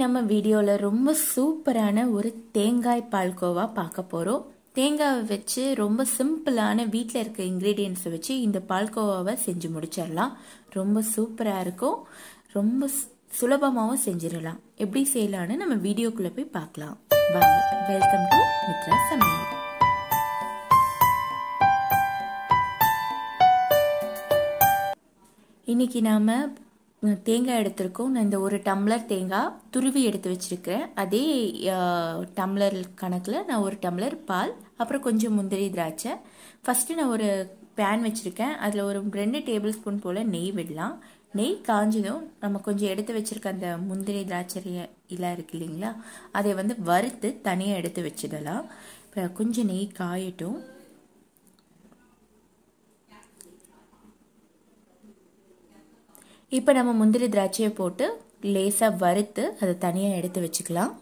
நம்ம வீடியோவில் ரொம்ப சூப்பரான ஒரு தேங்காய் பால்கோவா பார்க்க போகிறோம் தேங்காவை வச்சு ரொம்ப சிம்பிளான வீட்டில் இருக்க இன்க்ரீடியன்ஸை வச்சு இந்த பால்கோவாவை செஞ்சு முடிச்சிடலாம் ரொம்ப சூப்பராக இருக்கும் ரொம்ப சுலபமாகவும் செஞ்சிடலாம் எப்படி செய்யலான்னு நம்ம வீடியோக்குள்ளே போய் பார்க்கலாம் வாங்க வெல்கம் டு மித்ரா சமையல் இன்னைக்கு நாம் தேங்காய் எடுத்திருக்கோம் நான் இந்த ஒரு டம்ளர் தேங்காய் துருவி எடுத்து வச்சுருக்கிறேன் அதே டம்ளர் கணக்கில் நான் ஒரு டம்ளர் பால் அப்புறம் கொஞ்சம் முந்திரி திராட்சை ஃபஸ்ட்டு நான் ஒரு பேன் வச்சுருக்கேன் அதில் ஒரு ரெண்டு டேபிள் ஸ்பூன் போல் நெய் விடலாம் நெய் காஞ்சதும் நம்ம கொஞ்சம் எடுத்து வச்சுருக்க அந்த முந்திரி திராட்சை இலை இருக்கு இல்லைங்களா அதை வந்து வறுத்து தனியாக எடுத்து வச்சிடலாம் இப்போ கொஞ்சம் நெய் காயட்டும் இப்போ நம்ம முந்திரி திராட்சையை போட்டு லேசாக வறுத்து அதை தனியாக எடுத்து வச்சுக்கலாம்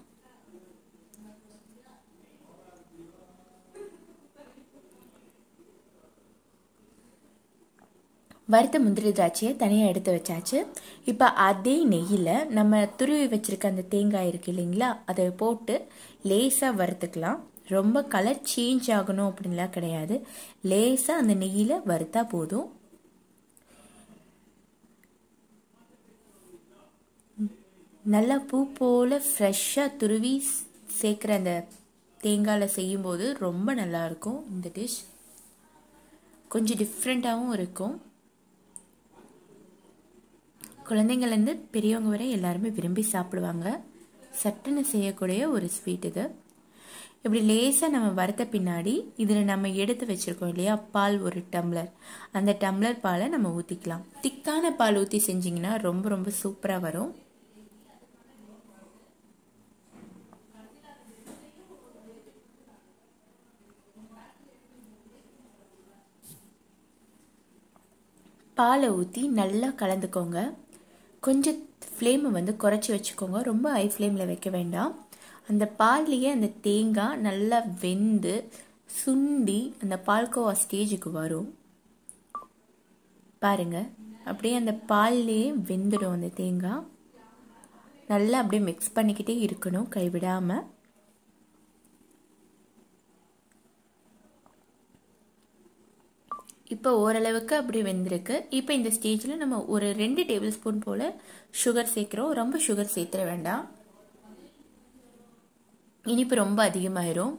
வறுத்த முந்திரி திராட்சையை தனியாக எடுத்து வச்சாச்சு இப்போ அதே நெய்யில் நம்ம துருவி வச்சுருக்க அந்த தேங்காய் இருக்கு இல்லைங்களா அதை போட்டு லேசாக வறுத்துக்கலாம் ரொம்ப கலர் சேஞ்ச் ஆகணும் அப்படின்லாம் கிடையாது லேசாக அந்த நெய்யில் வறுத்தா போதும் நல்லா பூ போல் ஃப்ரெஷ்ஷாக துருவி சேர்க்குற அந்த தேங்காயில் செய்யும்போது ரொம்ப நல்லாயிருக்கும் இந்த டிஷ் கொஞ்சம் டிஃப்ரெண்ட்டாகவும் இருக்கும் குழந்தைங்கள்லேருந்து பெரியவங்க வரை எல்லாருமே விரும்பி சாப்பிடுவாங்க சட்டுன்னு செய்யக்கூடிய ஒரு ஸ்வீட் இது இப்படி லேசாக நம்ம வறுத்த பின்னாடி இதில் நம்ம எடுத்து வச்சுருக்கோம் இல்லையா பால் ஒரு டம்ளர் அந்த டம்ளர் பாலை நம்ம ஊற்றிக்கலாம் திக்கான பால் ஊற்றி செஞ்சிங்கன்னா ரொம்ப ரொம்ப சூப்பராக வரும் பாலை ஊற்றி நல்லா கலந்துக்கோங்க கொஞ்சம் ஃப்ளேமை வந்து குறைச்சி வச்சுக்கோங்க ரொம்ப ஹை ஃப்ளேமில் வைக்க வேண்டாம் அந்த பால்லையே அந்த தேங்காய் நல்லா வெந்து சுண்டி அந்த பால்கோவா ஸ்டேஜுக்கு வரும் பாருங்க அப்படியே அந்த பால்லையே வெந்துடும் அந்த தேங்காய் நல்லா அப்படியே மிக்ஸ் பண்ணிக்கிட்டே இருக்கணும் கைவிடாமல் இப்போ ஓரளவுக்கு அப்படி வெந்திருக்கு இப்போ இந்த ஸ்டேஜில் நம்ம ஒரு ரெண்டு டேபிள் ஸ்பூன் போல் சுகர் சேர்க்குறோம் ரொம்ப சுகர் சேர்த்துட வேண்டாம் இனிப்பு ரொம்ப அதிகமாயிரும்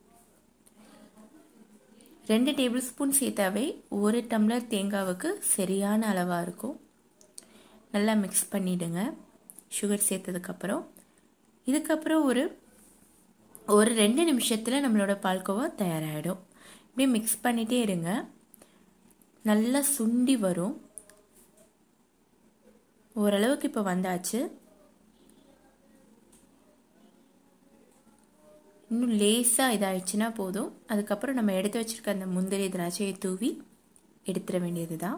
ரெண்டு டேபிள் ஸ்பூன் சேர்த்தாவே ஒரு டம்ளர் தேங்காவுக்கு சரியான அளவாக இருக்கும் நல்லா மிக்ஸ் பண்ணிவிடுங்க சுகர் சேர்த்ததுக்கப்புறம் இதுக்கப்புறம் ஒரு ஒரு ரெண்டு நிமிஷத்தில் நம்மளோட பால்கோவா தயாராகிடும் இப்படி மிக்ஸ் பண்ணிகிட்டே இருங்க நல்லா சுண்டி வரும் ஓரளவுக்கு இப்போ வந்தாச்சு இன்னும் லேசாக இதாகிடுச்சுன்னா போதும் அதுக்கப்புறம் நம்ம எடுத்து வச்சுருக்க அந்த முந்திரி திராட்சையை தூவி எடுத்துட வேண்டியது தான்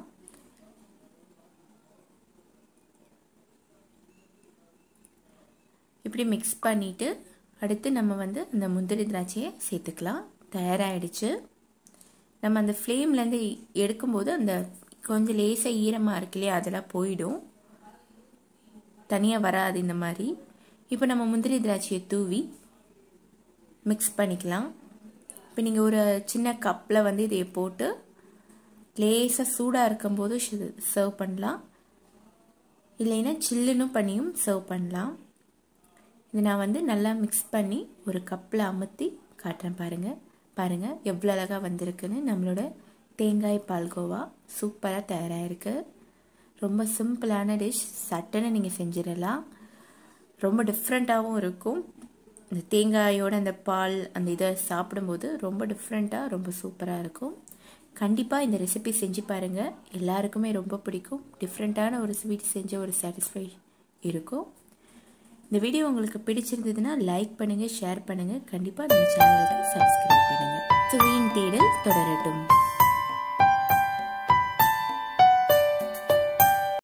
இப்படி மிக்ஸ் பண்ணிவிட்டு அடுத்து நம்ம வந்து அந்த முந்திரி திராட்சையை சேர்த்துக்கலாம் தயாராகிடுச்சு நம்ம அந்த ஃப்ளேம்லேருந்து எடுக்கும்போது அந்த கொஞ்சம் லேசாக ஈரமாக இருக்கு இல்லையா அதெல்லாம் போயிடும் தனியாக வராது இந்த மாதிரி இப்போ நம்ம முந்திரி திராட்சையை தூவி மிக்ஸ் பண்ணிக்கலாம் இப்போ நீங்கள் ஒரு சின்ன கப்பில் வந்து இதை போட்டு லேசாக சூடாக இருக்கும்போது சர்வ் பண்ணலாம் இல்லைன்னா சில்லுன்னு பண்ணியும் சர்வ் பண்ணலாம் இது நான் வந்து நல்லா மிக்ஸ் பண்ணி ஒரு கப்பில் அமுத்தி காட்டுறேன் பாருங்கள் பாருங்கள் எவ்வளோ அழகாக வந்திருக்குன்னு நம்மளோட தேங்காய் பால்கோவா சூப்பராக தயாராகிருக்கு ரொம்ப சிம்பிளான டிஷ் சட்டுன்னு நீங்கள் செஞ்சிடலாம் ரொம்ப டிஃப்ரெண்ட்டாகவும் இருக்கும் இந்த தேங்காயோட அந்த பால் அந்த இதை சாப்பிடும்போது ரொம்ப டிஃப்ரெண்ட்டாக ரொம்ப சூப்பராக இருக்கும் கண்டிப்பாக இந்த ரெசிபி செஞ்சு பாருங்கள் எல்லாருக்குமே ரொம்ப பிடிக்கும் டிஃப்ரெண்ட்டான ஒரு ஸ்வீட் செஞ்ச ஒரு சாட்டிஸ்ஃபை இருக்கும் இந்த வீடியோ உங்களுக்கு பிடிச்சிருந்ததுன்னா லைக் பண்ணுங்கள் ஷேர் பண்ணுங்கள் கண்டிப்பாக நம்ம சேனலுக்கு சப்ஸ்கிரைப் பண்ணுங்கள் சுவையின் தேடல் தொடரட்டும்